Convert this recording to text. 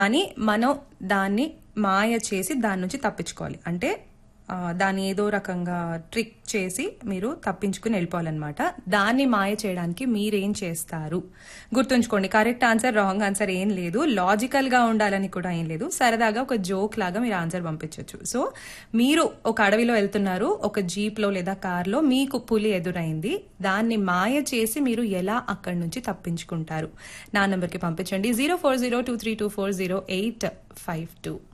అని మనం దాన్ని మాయ చేసి దాని నుంచి తప్పించుకోవాలి అంటే ఆ, దాన్ని ఏదో రకంగా ట్రిక్ చేసి మీరు తప్పించుకుని వెళ్ళిపోవాలన్నమాట దాన్ని మాయ చేయడానికి మీరేం చేస్తారు గుర్తుంచుకోండి కరెక్ట్ ఆన్సర్ రాంగ్ ఆన్సర్ ఏం లేదు లాజికల్ గా ఉండాలని కూడా ఏం లేదు సరదాగా ఒక జోక్ లాగా మీరు ఆన్సర్ పంపించవచ్చు సో మీరు ఒక అడవిలో వెళ్తున్నారు ఒక జీప్ లో లేదా కార్ లో మీకు పులి ఎదురైంది దాన్ని మాయ చేసి మీరు ఎలా అక్కడి నుంచి తప్పించుకుంటారు నా నంబర్కి పంపించండి zero four zero two three two four zero eight five two